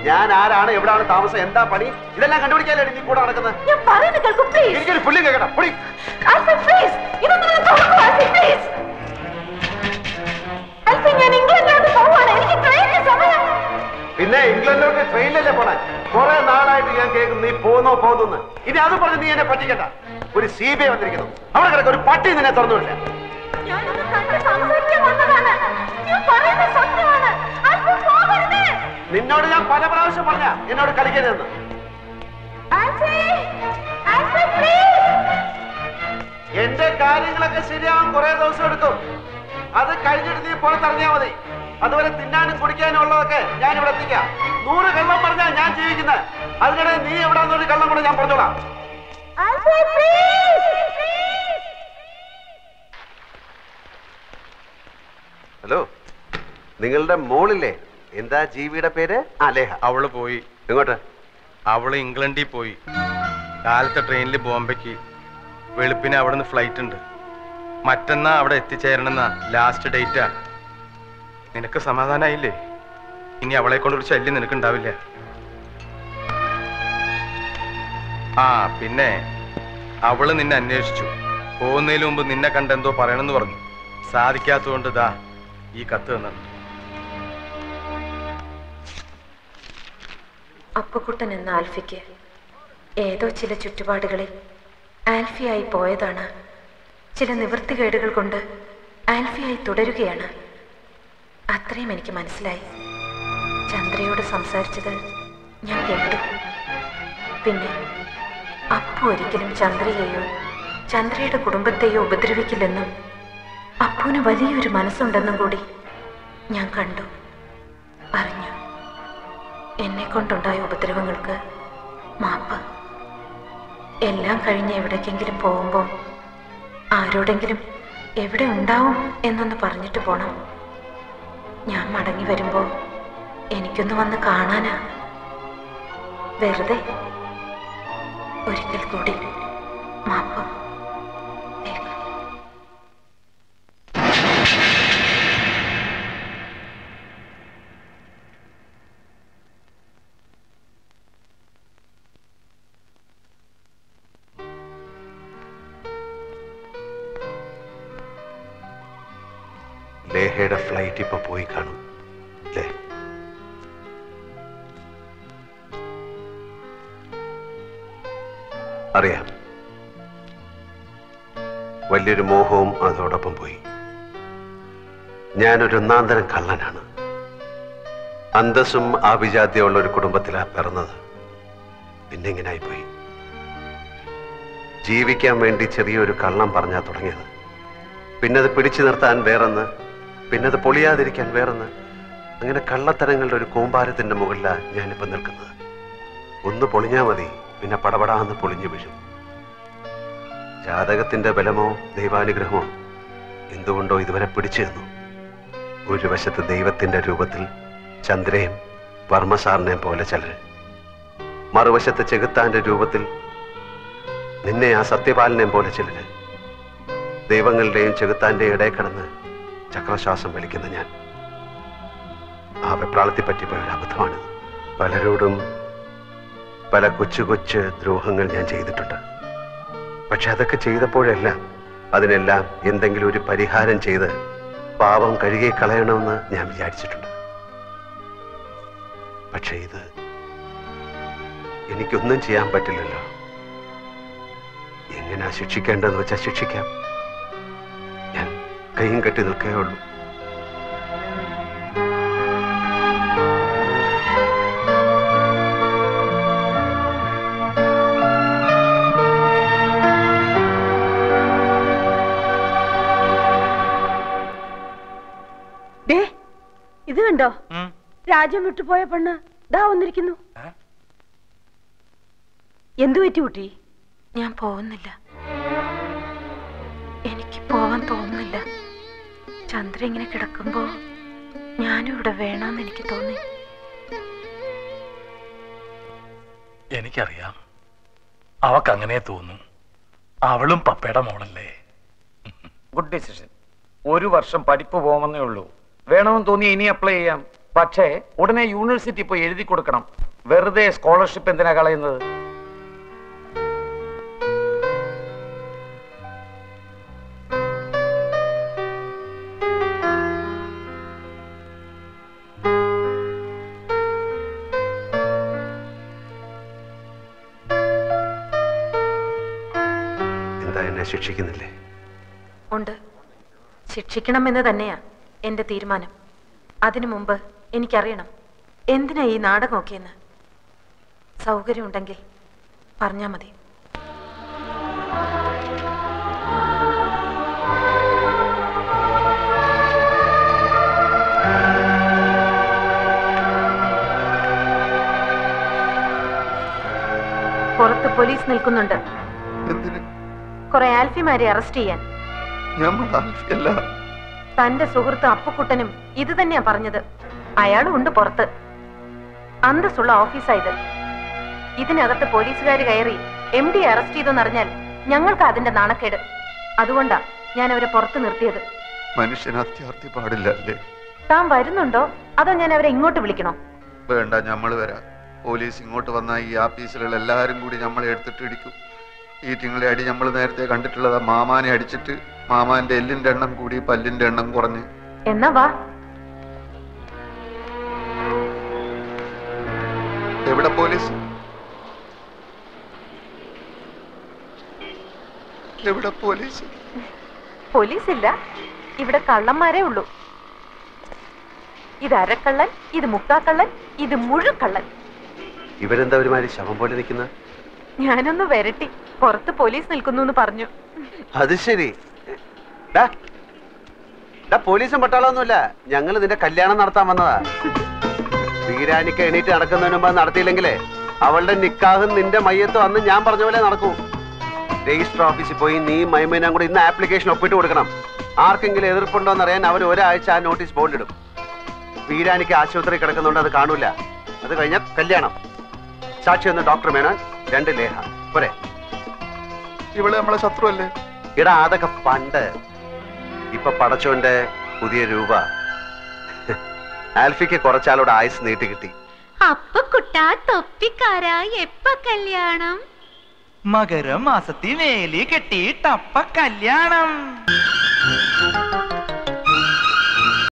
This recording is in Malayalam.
ഞാൻ ആരാണ് എവിടാണ് താമസം എന്താ പണി ഇതെല്ലാം കണ്ടുപിടിക്കാനല്ലേ നീ കൂടെ നടക്കുന്നത് ഞാൻ പറയുന്നത് കേൾക്കൂ പ്ലീസ് എനിക്കൊരു പുല്ലും കേൾക്കണം പൊടി ആൽഫി പ്ലീസ് ഇതൊന്നും ഒന്ന് തുറക്കൂ ആൽഫി പ്ലീസ് ആൽഫി ഞാൻ ഇംഗ്ലണ്ടിലോട്ട് പോവാണ് എനിക്ക് ട്രെയിനിന് സമയം പിന്നെ ഇംഗ്ലണ്ടിലോട്ട് ട്രെയിനിലല്ലേ പോണേ കുറെ നാളായിട്ട് ഞാൻ കേൾക്കും നീ പോന്നോ പോന്നു ഇനി അത് പറഞ്ഞ് നീ എന്നെ പറ്റിക്കണ്ട ഒരു സി ബി ഐ വന്നിരിക്കുന്നു അവിടെ കിടക്ക ഒരു പട്ടി നിന്നെ തുറന്നുവില്ല ഞാനൊന്ന് കണ്ട് സംസാരിക്കാൻ വന്നതാണ് ഞാൻ പറയുന്നത് സത്യമാണ് ആൽഫി പോകരുത് നിന്നോട് ഞാൻ പല പ്രാവശ്യം പറഞ്ഞ എന്നോട് കളിക്കരുതെന്ന് ആൽഫി ആൽഫി പ്ലീസ് എന്റെ കാര്യങ്ങളൊക്കെ ശരിയാവാൻ കുറെ ദിവസം എടുക്കും അത് കഴിഞ്ഞിട്ട് നീ പുറത്തിറങ്ങിയാ മതി അതുവരെ തിന്നാനും കുടിക്കാനും ഉള്ളതൊക്കെ ഞാൻ ഇവിടെ എത്തിക്കാം നൂറ് കള്ളം പറഞ്ഞാൽ ഞാൻ ജീവിക്കുന്നത് അതിനിടെ നീ എവിടാന്നൊരു കള്ളം കൂടെ ഞാൻ പറഞ്ഞോളാം ആൽഫി പ്ലീസ് ഹലോ നിങ്ങളുടെ മോളില്ലേ എന്താ ജീവിയുടെ പേര് ആ ലേഹ അവള് പോയി എങ്ങോട്ട് അവള് ഇംഗ്ലണ്ടിൽ പോയി കാലത്തെ ട്രെയിനിൽ ബോംബെക്ക് വെളുപ്പിന് അവിടുന്ന് ഫ്ലൈറ്റ് ഉണ്ട് മറ്റന്നാ അവിടെ എത്തിച്ചേരണമെന്ന ലാസ്റ്റ് ഡേറ്റാ നിനക്ക് സമാധാനായില്ലേ ഇനി അവളെ കൊണ്ടൊരു ശല്യം നിനക്കുണ്ടാവില്ല ആ പിന്നെ അവള് നിന്നെ അന്വേഷിച്ചു പോകുന്നതിന് മുമ്പ് നിന്നെ കണ്ടെന്തോ പറയണമെന്ന് പറഞ്ഞു സാധിക്കാത്തതുകൊണ്ട് ദാ ഈ കത്ത് തന്നു അപ്പുക്കുട്ടൻ എന്ന ആൽഫിക്ക് ഏതോ ചില ചുറ്റുപാടുകളിൽ ആൽഫിയായി പോയതാണ് ചില നിവൃത്തികേടുകൾ കൊണ്ട് ആൽഫിയായി തുടരുകയാണ് അത്രയും എനിക്ക് മനസ്സിലായി ചന്ദ്രയോട് സംസാരിച്ചത് ഞാൻ കേട്ടു പിന്നെ അപ്പു ഒരിക്കലും ചന്ദ്രയെയോ ചന്ദ്രയുടെ കുടുംബത്തെയോ ഉപദ്രവിക്കില്ലെന്നും അപ്പുവിന് വലിയൊരു മനസ്സുണ്ടെന്നും കൂടി ഞാൻ കണ്ടു അറിഞ്ഞു എന്നെ കൊണ്ടുണ്ടായ ഉപദ്രവങ്ങൾക്ക് മാപ്പ് എല്ലാം കഴിഞ്ഞ് എവിടേക്കെങ്കിലും പോകുമ്പോൾ ആരോടെങ്കിലും എവിടെ ഉണ്ടാവും എന്നൊന്ന് പറഞ്ഞിട്ട് പോണം ഞാൻ മടങ്ങി വരുമ്പോൾ എനിക്കൊന്ന് വന്ന് കാണാനാ വെറുതെ ഒരിക്കൽ കൂടി മാപ്പ് ലേഹയുടെ ഫ്ലൈറ്റ് ഇപ്പൊ പോയി കാണും അല്ലേ അറിയാം വലിയൊരു മോഹവും അതോടൊപ്പം പോയി ഞാനൊരു ഒന്നാന്തരം കള്ളനാണ് അന്തസ്സും ആഭിജാത്യമുള്ള ഒരു കുടുംബത്തിലാണ് പിറന്നത് പിന്നെ ഇങ്ങനായി പോയി ജീവിക്കാൻ വേണ്ടി ചെറിയൊരു കള്ളം പറഞ്ഞാ തുടങ്ങിയത് പിന്നെ അത് പിടിച്ചു നിർത്താൻ വേറൊന്ന് പിന്നെ അത് പൊളിയാതിരിക്കാൻ വേറൊന്ന് അങ്ങനെ കള്ളത്തരങ്ങളുടെ ഒരു കൂമ്പാരത്തിന്റെ മുകളിലാണ് ഞാനിപ്പോ നിൽക്കുന്നത് ഒന്ന് പൊളിഞ്ഞാ മതി പിന്നെ പടപടാന്ന് പൊളിഞ്ഞു വീഴും ജാതകത്തിന്റെ ബലമോ ദൈവാനുഗ്രഹമോ എന്തുകൊണ്ടോ ഇതുവരെ പിടിച്ചു തന്നു ഒരു വശത്ത് ദൈവത്തിന്റെ രൂപത്തിൽ ചന്ദ്രയും വർമ്മസാറിനെയും പോലെ ചിലര് മറുവശത്ത് ചെകുത്താന്റെ രൂപത്തിൽ നിന്നെ ആ സത്യപാലനെയും പോലെ ചിലര് ദൈവങ്ങളുടെയും ചെകുത്താന്റെയും ഇടയിൽ കിടന്ന് ചക്രശ്വാസം വലിക്കുന്ന ഞാൻ ആ വെപ്രാളത്തെ പറ്റിപ്പോയ ഒരു അബദ്ധമാണ് പലരോടും പല കൊച്ചു കൊച്ചു ദ്രോഹങ്ങൾ ഞാൻ ചെയ്തിട്ടുണ്ട് പക്ഷെ അതൊക്കെ ചെയ്തപ്പോഴെല്ലാം അതിനെല്ലാം എന്തെങ്കിലും ഒരു പരിഹാരം ചെയ്ത് പാപം കഴുകി കളയണമെന്ന് ഞാൻ വിചാരിച്ചിട്ടുണ്ട് പക്ഷെ ഇത് എനിക്കൊന്നും ചെയ്യാൻ പറ്റില്ലല്ലോ എങ്ങനെയാ ശിക്ഷിക്കേണ്ടതെന്ന് വെച്ചാൽ ശിക്ഷിക്കാം ഞാൻ കൈയും കെട്ടി നിൽക്കേ ഉള്ളൂ ദേ ഇത് കണ്ടോ രാജ്യം വിട്ടുപോയ പെണ്ണ് ദാ വന്നിരിക്കുന്നു എന്തു പറ്റി കുട്ടി ഞാൻ പോകുന്നില്ല എനിക്ക് പോവാൻ തോന്നുന്നില്ല ചന്ദ്ര ഇങ്ങനെ കിടക്കുമ്പോ ഞാനും ഇവിടെ വേണമെന്ന് എനിക്ക് തോന്നി എനിക്കറിയാം അവക്ക് അങ്ങനെ തോന്നും അവളും പപ്പയുടെ മോളല്ലേ ഗുഡ് ഡിസിഷൻ ഒരു വർഷം പഠിപ്പ് പോകുമെന്നേ ഉള്ളൂ വേണമെന്ന് തോന്നി ഇനി അപ്ലൈ ചെയ്യാം പക്ഷേ ഉടനെ യൂണിവേഴ്സിറ്റി പോയി എഴുതി കൊടുക്കണം വെറുതെ സ്കോളർഷിപ്പ് എന്തിനാ കളയുന്നത് എന്താ എന്നെ ശിക്ഷിക്കുന്നില്ലേ ഉണ്ട് ശിക്ഷിക്കണമെന്ന് തന്നെയാ എന്റെ തീരുമാനം അതിനു മുമ്പ് എനിക്കറിയണം എന്തിനാ ഈ നാടകമൊക്കെയെന്ന് സൗകര്യമുണ്ടെങ്കിൽ പറഞ്ഞാ മതി പുറത്ത് പോലീസ് നിൽക്കുന്നുണ്ട് എന്തിന് കുറെ ആൽഫിമാരെ അറസ്റ്റ് ചെയ്യാൻ നമ്മൾ ആൽഫിയല്ല തന്റെ സുഹൃത്ത് അപ്പുക്കുട്ടനും ഇത് തന്നെയാ പറഞ്ഞത് അയാളും ഉണ്ട് പുറത്ത് അന്തസ്സുള്ള ഓഫീസാ ഇത് ഇതിനകത്ത് പോലീസുകാർ കയറി എം ഡി അറസ്റ്റ് ചെയ്തെന്നറിഞ്ഞാൽ ഞങ്ങൾക്ക് അതിന്റെ നാണക്കേട് അതുകൊണ്ടാ ഞാൻ അവരെ പുറത്ത് നിർത്തിയത് മനുഷ്യന് അത്യാർത്ഥി പാടില്ല അല്ലേ താൻ വരുന്നുണ്ടോ അതോ ഞാൻ അവരെ ഇങ്ങോട്ട് വിളിക്കണോ വേണ്ട നമ്മൾ വരാം പോലീസ് ഇങ്ങോട്ട് വന്നാൽ ഈ ആഫീസിലുള്ള എല്ലാവരും കൂടി നമ്മളെ എടുത്തിട്ട് ഇടിക്കും ഈ തിങ്ങളെ അടി നമ്മൾ നേരത്തെ കണ്ടിട്ടുള്ളതാ മാമാനെ അടിച്ചിട്ട് മാമാന്റെ എല്ലിന്റെ എണ്ണം കൂടി പല്ലിന്റെ എണ്ണം കുറഞ്ഞ് എന്നാ വാ എവിടെ പോലീസ് എവിടെ പോലീസ് പോലീസ് ഇല്ല ഇവിടെ കള്ളന്മാരേ ഉള്ളൂ ഇത് അരക്കള്ളൻ ഇത് മുക്കാക്കള്ളൻ ഇത് മുഴുക്കള്ളൻ ഇവരെന്താ ഒരുമാതിരി ശവം പോലെ നിൽക്കുന്ന ഞാനൊന്ന് വരട്ടി പുറത്ത് പോലീസ് നിൽക്കുന്നു എന്ന് പറഞ്ഞു അത് ശരി ഡാ, ഡാ, പോലീസും പട്ടാളമൊന്നുമില്ല ഞങ്ങൾ നിന്റെ കല്യാണം നടത്താൻ വന്നതാ വീരാനിക്ക് എണീറ്റ് നടക്കുന്നതിന് മുമ്പ് അത് നടത്തിയില്ലെങ്കിലേ അവളുടെ നിക്കാഹും നിന്റെ മയ്യത്തും അന്ന് ഞാൻ പറഞ്ഞ പോലെ നടക്കൂ രജിസ്റ്റർ ഓഫീസിൽ പോയി നീ മൈമേനും കൂടി ഇന്ന് ആപ്ലിക്കേഷൻ ഒപ്പിട്ട് കൊടുക്കണം ആർക്കെങ്കിലും എതിർപ്പുണ്ടോ എന്ന് അറിയാൻ അവർ ഒരാഴ്ച ആ നോട്ടീസ് ബോർഡിടും വീരാനിക്ക് ആശുപത്രി കിടക്കുന്നുണ്ട് അത് കാണൂല അത് കഴിഞ്ഞാൽ കല്യാണം സാക്ഷി ഒന്ന് ഡോക്ടർ മേനോൻ രണ്ട് ലേഹ പോരെ ഇവളെ നമ്മളെ ശത്രു അല്ലേ എടാ അതൊക്കെ പണ്ട് ഇപ്പൊ പടച്ചോന്റെ പുതിയ രൂപ ആൽഫിക്ക് കുറച്ചാളോട് ആയുസ് നീട്ടി കിട്ടി അപ്പൊ കുട്ടാ തൊപ്പിക്കാരാ എപ്പ കല്യാണം മകരം മാസത്തിൽ വേലി കെട്ടിയിട്ടപ്പ കല്യാണം